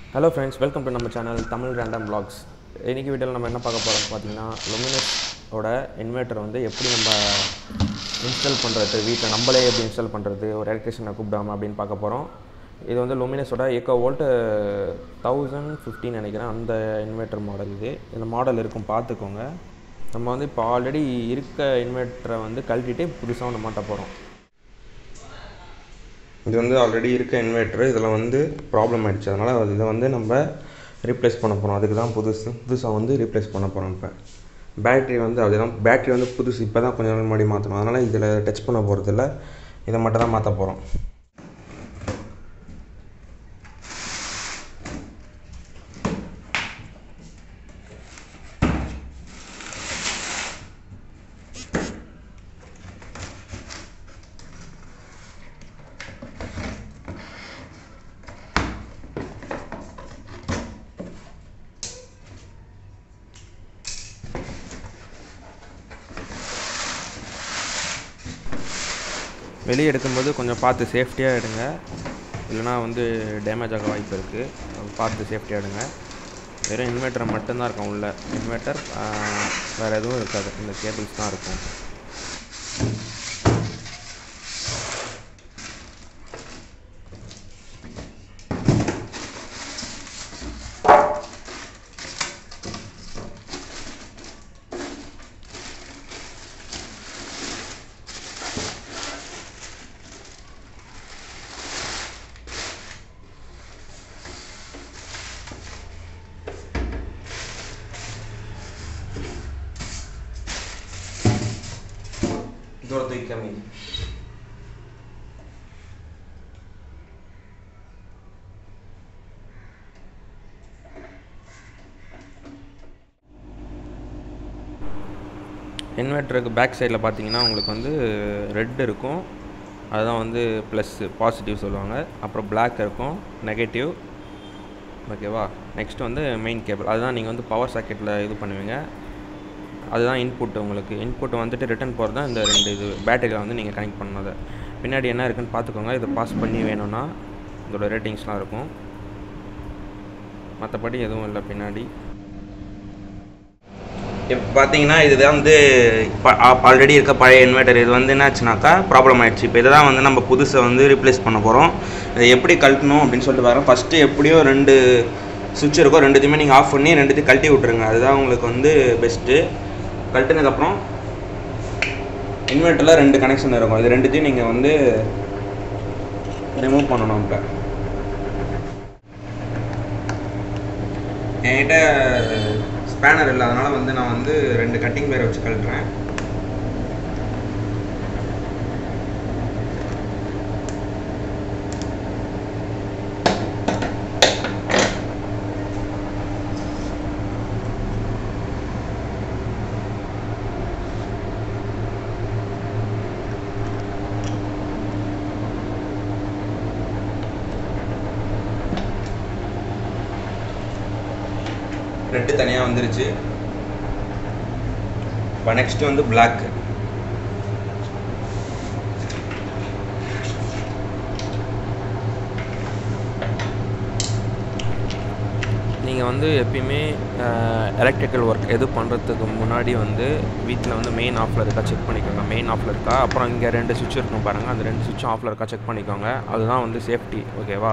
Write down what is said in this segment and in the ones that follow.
hello friends welcome to நம்ம channel Tamil random vlogs இன்றைக்கி வீடியோவில் நம்ம என்ன பார்க்க போகிறோம் பார்த்தீங்கன்னா லுமினஸோட இன்வெர்ட்டர் வந்து எப்படி நம்ம இன்ஸ்டால் பண்ணுறது வீட்டில் நம்மளே எப்படி இன்ஸ்டால் பண்ணுறது ஒரு எலக்ட்ரிஷியனை கூப்பிடாம அப்படின்னு பார்க்க போகிறோம் இது வந்து லுமினஸோட ஏக்கோ வோல்ட் தௌசண்ட் ஃபிஃப்டின் நினைக்கிறேன் அந்த இன்வெர்ட்டர் மாடல் இது இந்த மாடல் இருக்கும் பார்த்துக்கோங்க நம்ம வந்து இப்போ ஆல்ரெடி இருக்க இன்வெர்ட்டரை வந்து கழட்டிட்டு புதுசாக ஒன்று மாட்ட போகிறோம் இது வந்து ஆல்ரெடி இருக்க இன்வெர்ட்ரு இதில் வந்து ப்ராப்ளம் ஆயிடுச்சு அதனால் இதை வந்து நம்ம ரீப்ளேஸ் பண்ண போகிறோம் அதுக்கு தான் புதுசு புதுசாக வந்து ரீப்ளேஸ் பண்ண போகிறோம் இப்போ பேட்ரி வந்து அதுதான் பேட்ரி வந்து புதுசு இப்போ தான் கொஞ்சம் நாள் முன்னாடி மாற்றணும் அதனால் இதில் டச் பண்ண போகிறதில்ல இதை மட்டும் தான் மாற்ற போகிறோம் வெளியே எடுக்கும்போது கொஞ்சம் பார்த்து சேஃப்டியாக எடுங்க இல்லைனா வந்து டேமேஜ் ஆக வாய்ப்பு இருக்குது பார்த்து சேஃப்டியாக எடுங்க வெறும் இன்வெர்ட்டர் மட்டும்தான் இருக்கும் உள்ள இன்வெர்ட்டர் வேறு எதுவும் இருக்காது இந்த கேபிள்ஸ் தான் இருக்கும் தூரத்துக்கு கம்மி இன்வெர்ட்டருக்கு பேக் சைடில் பார்த்தீங்கன்னா உங்களுக்கு வந்து ரெட் இருக்கும் அதுதான் வந்து ப்ளஸ்ஸு பாசிட்டிவ் சொல்லுவாங்க அப்புறம் பிளாக் இருக்கும் நெகட்டிவ் ஓகேவா நெக்ஸ்ட் வந்து மெயின் கேபிள் அதுதான் நீங்கள் வந்து பவர் சாக்கெட்டில் இது பண்ணுவீங்க அதுதான் இன்புட் உங்களுக்கு இன்புட் வந்துட்டு ரிட்டன் போகிறது தான் இந்த ரெண்டு இது பேட்டரியில் வந்து நீங்கள் கனெக்ட் பண்ணதை பின்னாடி என்ன இருக்குன்னு பார்த்துக்கோங்க இதை பாஸ் பண்ணி வேணும்னா இதோட ரேட்டிங்ஸ்லாம் இருக்கும் மற்றபடி எதுவும் இல்லை பின்னாடி இப்போ பார்த்தீங்கன்னா இதுதான் வந்து ஆல்ரெடி இருக்க பழைய இன்வெர்ட்டர் இது வந்து என்னாச்சுனாக்கா ப்ராப்ளம் ஆயிடுச்சு இப்போ இதை தான் வந்து நம்ம புதுசை வந்து ரீப்ளேஸ் பண்ண போகிறோம் இதை எப்படி கழட்டணும் அப்படின்னு சொல்லிட்டு வரேன் ஃபஸ்ட்டு எப்படியோ ரெண்டு சுவிட்ச் இருக்கும் ரெண்டுத்தையுமே நீங்கள் ஆஃப் பண்ணி ரெண்டுத்தையும் கழட்டி விட்ருங்க அதுதான் உங்களுக்கு வந்து பெஸ்ட்டு கழட்டினதுக்கப்புறம் இன்வெர்ட்டரில் ரெண்டு கனெக்ஷன் இருக்கும் இது ரெண்டுத்தையும் நீங்கள் வந்து ரிமூவ் பண்ணணும் இப்போ என்கிட்ட ஸ்பேனர் இல்லை அதனால் வந்து நான் வந்து ரெண்டு கட்டிங் பேரை வச்சு கழட்டுறேன் ரெட்டு தனியாக வந்துருச்சு இப்போ நெக்ஸ்ட் வந்து பிளாக் நீங்கள் வந்து எப்பயுமே எலக்ட்ரிக்கல் ஒர்க் எது பண்ணுறதுக்கு முன்னாடி வந்து வீட்டில் வந்து மெயின் ஆஃபில் இருக்கா செக் பண்ணிக்கோங்க மெயின் ஆஃபில் இருக்கா அப்புறம் இங்கே ரெண்டு சுவிட்ச் இருக்கும் பாருங்கள் அந்த ரெண்டு சுவிட்சும் ஆஃபில் இருக்கா செக் பண்ணிக்கோங்க அதுதான் வந்து சேஃப்டி ஓகேவா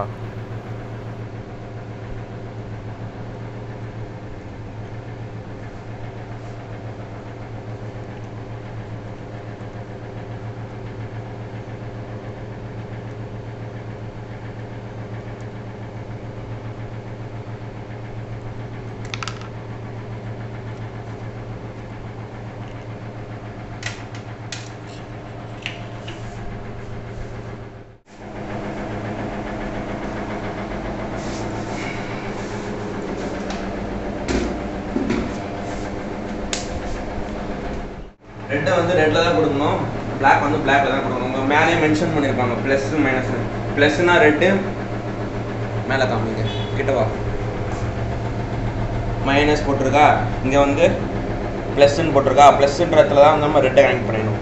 ரெட்டை வந்து ரெட்டில் தான் கொடுக்கணும் பிளாக் வந்து பிளாக்ல தான் கொடுக்கணும் உங்கள் மேலே மென்ஷன் பண்ணியிருப்பாங்க ப்ளஸ் மைனஸ் ப்ளஸ்னா ரெட்டு மேலே காமிங்க கிட்டவா மைனஸ் போட்டிருக்கா இங்கே வந்து ப்ளஸ்ன்னு போட்டிருக்கா ப்ளஸ்ன்றதுல தான் வந்து நம்ம ரெட்டை கனெக்ட் பண்ணிடணும்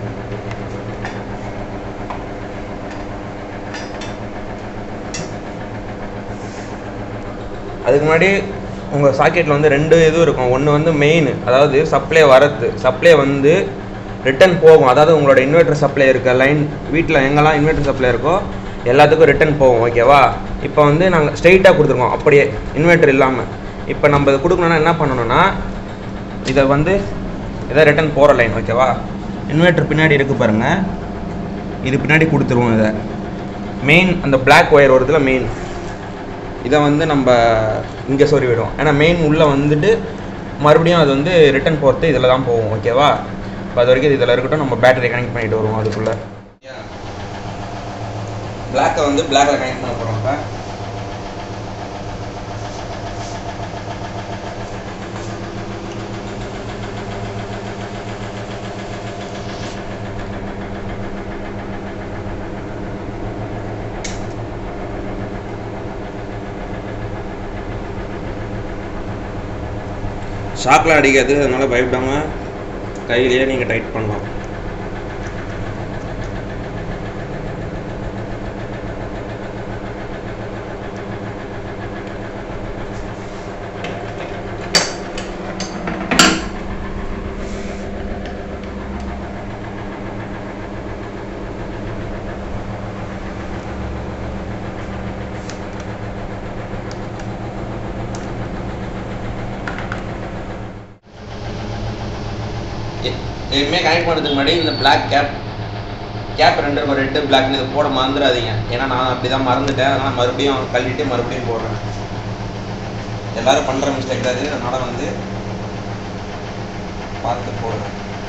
அதுக்கு முன்னாடி உங்கள் சாக்கெட்டில் வந்து ரெண்டு இது இருக்கும் ஒன்று வந்து மெயின் அதாவது சப்ளை வரது சப்ளை வந்து ரிட்டர்ன் போகும் அதாவது உங்களோட இன்வெர்டர் சப்ளை இருக்க லைன் வீட்டில் எங்கெல்லாம் இன்வெர்டர் சப்ளை இருக்கோ எல்லாத்துக்கும் ரிட்டர்ன் போகும் ஓகேவா இப்போ வந்து நாங்கள் ஸ்ட்ரெயிட்டாக கொடுத்துருக்கோம் அப்படியே இன்வெர்டர் இல்லாமல் இப்போ நம்ம இதை கொடுக்கணுன்னா என்ன பண்ணணும்னா இதை வந்து இதை ரிட்டர்ன் போகிற லைன் ஓகேவா இன்வெர்டர் பின்னாடி இருக்கு பாருங்க இது பின்னாடி கொடுத்துருவோம் இதை மெயின் அந்த Black ஒயர் வருதுல மெயின் இதை வந்து நம்ம இங்கே சொறி விடுவோம் ஏன்னா மெயின் உள்ளே வந்துட்டு மறுபடியும் அது வந்து ரிட்டர்ன் போகிறது இதில் தான் போகும் ஓகேவா இப்போ அது வரைக்கும் இதில் இருக்கட்டும் நம்ம பேட்டரி கனெக்ட் பண்ணிட்டு வருவோம் அதுக்குள்ளே பிளாக்கை வந்து பிளாக்ல கனெக்ட் பண்ண போகிறோம் இப்போ ஷாக்கில் அடிக்காது அதனால பயப்படாம கையிலேயே நீங்கள் டைட் பண்ணலாம் எ- எதுவுமே கனெக்ட் பண்ணுறதுக்கு முன்னாடி இந்த பிளாக் கேப் கேப் ரெண்டு இருக்கும் ரெட்டு பிளாக்னு இது போட மறந்துடாதீங்க ஏன்னா நான் அப்படி தான் மறந்துட்டேன் அதனால் மறுபடியும் கழட்டிட்டு மறுபடியும் போடுறேன் எல்லாரும் பண்ணுற மிஸ்டேக் தான் இது அதனால் வந்து பார்த்து போடுறேன்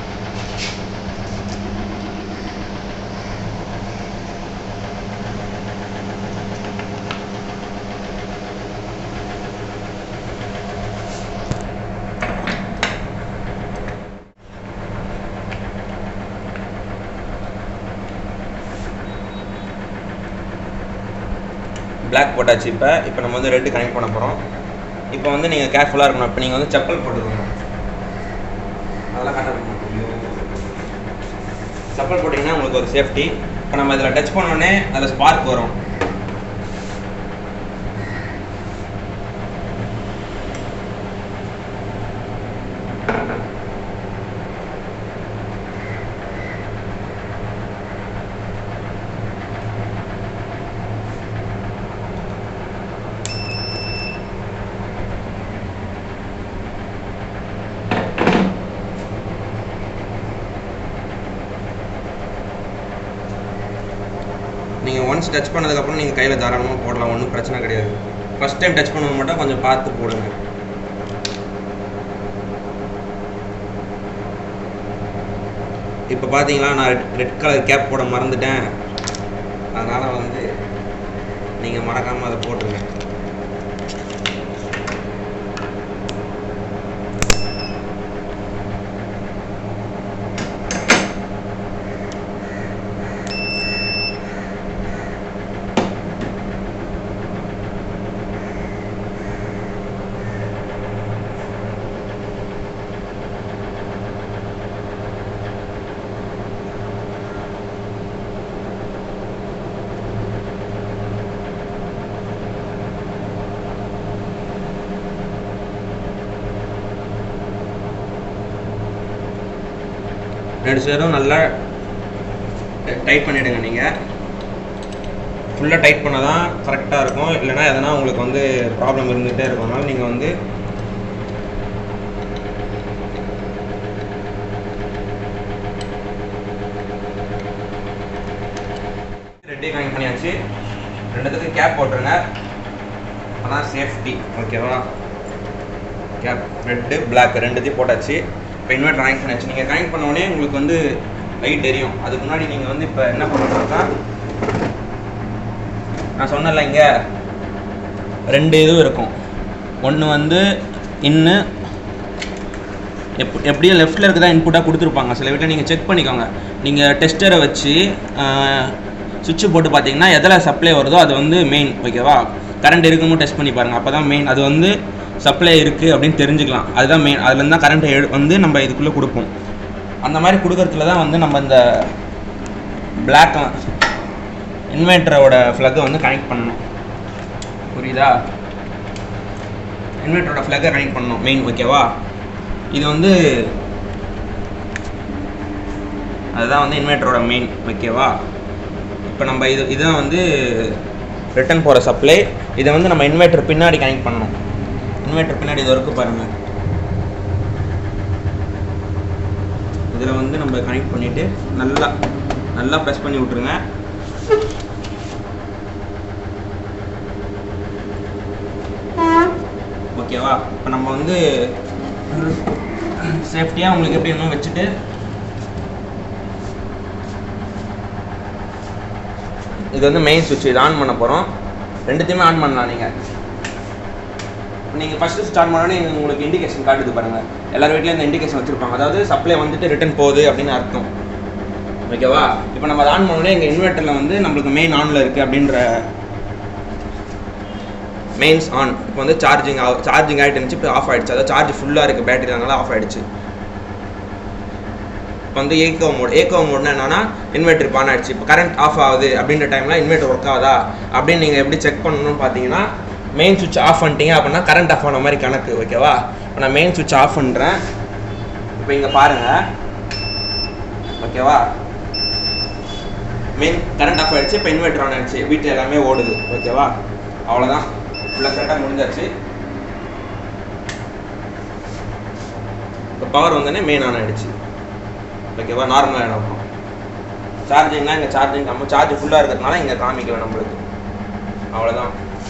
பிளாக் போட்டாச்சு இப்போ இப்போ நம்ம வந்து ரெட்டு கனெக்ட் பண்ண போகிறோம் இப்போ வந்து நீங்கள் கேர்ஃபுல்லாக இருக்கணும் இப்போ நீங்கள் வந்து செப்பல் போட்டுக்கணும் அதெல்லாம் கரெக்டாக இருக்கணும் செப்பல் போட்டிங்கன்னா உங்களுக்கு ஒரு சேஃப்டி இப்போ நம்ம இதில் டச் பண்ணோடனே அதில் ஸ்பார்க் வரும் நீங்கள் ஒன்ஸ் டச் பண்ணதுக்கப்புறம் நீங்கள் கையில் தாராளமாக போடலாம் ஒன்றும் பிரச்சனை கிடையாது ஃபஸ்ட் டைம் டச் பண்ணும்போது மட்டும் கொஞ்சம் பார்த்து போடுங்க இப்போ பார்த்தீங்களா நான் ரெட் கலர் கேப் போட மறந்துட்டேன் அதனால் வந்து நீங்கள் மறக்காமல் அதை போட்டுருங்க ரெண்டு சைடும் நல்லா டைட் பண்ணிவிடுங்க நீங்கள் ஃபுல்லாக டைட் பண்ணால் தான் கரெக்டாக இருக்கும் இல்லைனா எதனா உங்களுக்கு வந்து ப்ராப்ளம் இருந்துகிட்டே இருக்கும் அதனால நீங்கள் வந்து ரெட்டே கனெக்ட் பண்ணியாச்சு ரெண்டுத்துக்கு கேப் போட்டுருங்க அதான் சேஃப்டி ஓகேவா கேப் ரெட்டு பிளாக் ரெண்டுத்தையும் போட்டாச்சு இப்போ இன்வெர்டர் கனெக்ட் பண்ணியாச்சு நீங்கள் கனெக்ட் பண்ண உடனே உங்களுக்கு வந்து லைட் எரியும் அதுக்கு முன்னாடி நீங்கள் வந்து இப்போ என்ன பண்ணணும்னா நான் சொன்னேன்ல இங்கே ரெண்டு இதுவும் இருக்கும் ஒன்று வந்து இன்னு எப் எப்படியும் லெஃப்ட்டில் இருக்கதான் இன்புட்டாக கொடுத்துருப்பாங்க சில வீட்டில் நீங்கள் செக் பண்ணிக்கோங்க நீங்கள் டெஸ்டரை வச்சு சுவிட்ச் போட்டு பார்த்தீங்கன்னா எதில் சப்ளை வருதோ அது வந்து மெயின் ஓகேவா கரண்ட் இருக்குமோ டெஸ்ட் பண்ணி பாருங்கள் அப்போ தான் மெயின் அது வந்து சப்ளை இருக்குது அப்படின்னு தெரிஞ்சுக்கலாம் அதுதான் மெயின் அதுலேருந்து தான் கரண்ட்டை எடு வந்து நம்ம இதுக்குள்ளே கொடுப்போம் அந்த மாதிரி கொடுக்கறதுல தான் வந்து நம்ம இந்த பிளாக் இன்வெர்ட்டரோட ஃப்ளக்கை வந்து கனெக்ட் பண்ணணும் புரியுதா இன்வெர்ட்டரோட ஃப்ளக்கை கனெக்ட் பண்ணணும் மெயின் ஓகேவா இது வந்து அதுதான் வந்து இன்வெர்ட்டரோட மெயின் ஓகேவா இப்போ நம்ம இது இதுதான் வந்து ரிட்டர்ன் போகிற சப்ளை இதை வந்து நம்ம இன்வெர்ட்டர் பின்னாடி கனெக்ட் பண்ணணும் இன்வெர்ட்டர் பின்னாடி இது வரைக்கும் பாருங்கள் இதில் வந்து நம்ம கனெக்ட் பண்ணிவிட்டு நல்லா நல்லா ப்ரெஸ் பண்ணி விட்ருங்க ஓகேவா இப்போ நம்ம வந்து சேஃப்டியாக உங்களுக்கு எப்படி இன்னும் வச்சுட்டு இது வந்து மெயின் சுவிட்ச் இது ஆன் பண்ண போகிறோம் ரெண்டுத்தையுமே ஆன் பண்ணலாம் நீங்கள் நீங்கள் ஃபஸ்ட்டு ஸ்டார்ட் பண்ணோடனே உங்களுக்கு இண்டிகேஷன் காட்டுது பாருங்கள் எல்லார் வீட்லேயும் இந்த இண்டிகேஷன் வச்சுருப்பாங்க அதாவது சப்ளை வந்துட்டு ரிட்டர்ன் போகுது அப்படின்னு அர்த்தம் ஓகேவா இப்போ நம்ம அதை ஆன் பண்ணோடனே எங்கள் இன்வெர்ட்டரில் வந்து நம்மளுக்கு மெயின் ஆனில் இருக்குது அப்படின்ற மெயின்ஸ் ஆன் இப்போ வந்து சார்ஜிங் சார்ஜிங் ஆகிட்டு இருந்துச்சு இப்போ ஆஃப் ஆகிடுச்சு அதாவது சார்ஜ் ஃபுல்லாக இருக்குது பேட்டரி அதனால ஆஃப் ஆகிடுச்சு இப்போ வந்து ஏகோ மோட் ஏகோ மோட்னா என்னன்னா இன்வெர்டர் ஆன் ஆயிடுச்சு இப்போ கரண்ட் ஆஃப் ஆகுது அப்படின்ற டைமில் இன்வெர்டர் ஒர்க் ஆகுதா அப்படின்னு நீங்கள் எப்படி செக் பண்ணணும்னு பார்த்தீங்கன்னா மெயின் சுவிட்ச் ஆஃப் பண்ணிட்டீங்க அப்படின்னா கரண்ட் ஆஃப் ஆன மாதிரி கணக்கு ஓகேவா இப்போ நான் மெயின் சுவிட்ச் ஆஃப் பண்ணுறேன் இப்போ இங்கே பாருங்கள் ஓகேவா மெயின் கரண்ட் ஆஃப் ஆயிடுச்சு இப்போ இன்வெர்டர் ஆன் ஆயிடுச்சு வீட்டில் எல்லாமே ஓடுது ஓகேவா அவ்வளோதான் ஃபுல்லாக கரெக்டாக முடிஞ்சாச்சு இப்போ பவர் வந்தோடனே மெயின் ஆன் ஆயிடுச்சு ஓகேவா நார்மலாக இருக்கும் சார்ஜிங்னா இங்கே சார்ஜிங் நம்ம சார்ஜ் ஃபுல்லாக இருக்கிறதுனால இங்கே காமிக்கல நம்மளுக்கு அவ்வளோதான்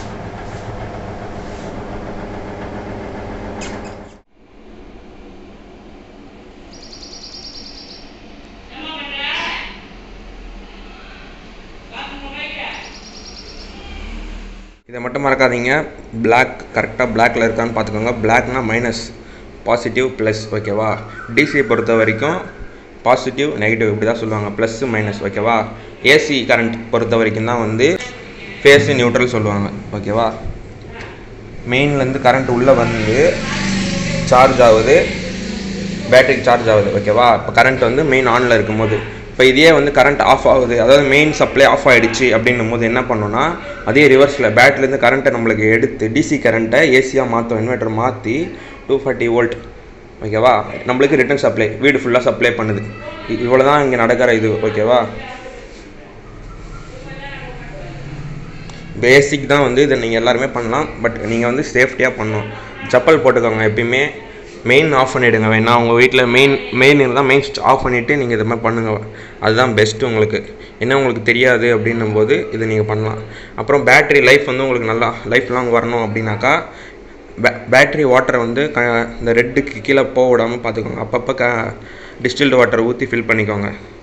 இதை மட்டும் மறக்காதீங்க Black கரெக்டாக பிளாக்ல இருக்கான்னு பார்த்துக்கோங்க பிளாக்னா மைனஸ் பாசிட்டிவ் ப்ளஸ் ஓகேவா டிசியை பொறுத்த வரைக்கும் பாசிட்டிவ் நெகட்டிவ் இப்படி தான் சொல்லுவாங்க ப்ளஸ் மைனஸ் ஓகேவா ஏசி கரண்ட் பொறுத்த வரைக்கும் தான் வந்து ஃபேஸு நியூட்ரல் சொல்லுவாங்க ஓகேவா மெயின்லேருந்து கரண்ட் உள்ளே வந்து சார்ஜ் ஆகுது பேட்டரிக்கு சார்ஜ் ஆகுது ஓகேவா இப்போ கரண்ட் வந்து மெயின் ஆனில் இருக்கும்போது இப்போ இதே வந்து கரண்ட் ஆஃப் ஆகுது அதாவது மெயின் சப்ளை ஆஃப் ஆகிடுச்சு அப்படின்னும் போது என்ன பண்ணோன்னா அதே ரிவர்ஸில் பேட்டரிலேருந்து கரண்ட்டை நம்மளுக்கு எடுத்து டிசி கரண்ட்டை ஏசியாக மாற்றும் இன்வெர்ட்டர் மாற்றி டூ ஃபார்ட்டி வோல்ட் ஓகேவா நம்மளுக்கு ரிட்டர்ன் சப்ளை வீடு ஃபுல்லாக சப்ளை பண்ணுது இவ்வளோ தான் இங்கே நடக்கிற இது ஓகேவா பேசிக் தான் வந்து இதை நீங்கள் எல்லாருமே பண்ணலாம் பட் நீங்கள் வந்து சேஃப்டியாக பண்ணணும் செப்பல் போட்டுக்கோங்க எப்பயுமே மெயின் ஆஃப் பண்ணிவிடுங்க வேணா உங்கள் வீட்டில் மெயின் மெயின் இருந்தால் மெயின் சுவிட்ச் ஆஃப் பண்ணிவிட்டு நீங்கள் இது மாதிரி பண்ணுங்கள் அதுதான் பெஸ்ட்டு உங்களுக்கு என்ன உங்களுக்கு தெரியாது அப்படின்னும் போது இதை நீங்கள் பண்ணலாம் அப்புறம் பேட்டரி லைஃப் வந்து உங்களுக்கு நல்லா லைஃப் லாங் வரணும் அப்படின்னாக்கா பே பேட்டரி வாட்டரை வந்து க இந்த ரெட்டுக்கு கீழே போக விடாமல் பார்த்துக்கோங்க அப்பப்போ க டிஸ்டில்டு வாட்டர் ஊற்றி ஃபில் பண்ணிக்கோங்க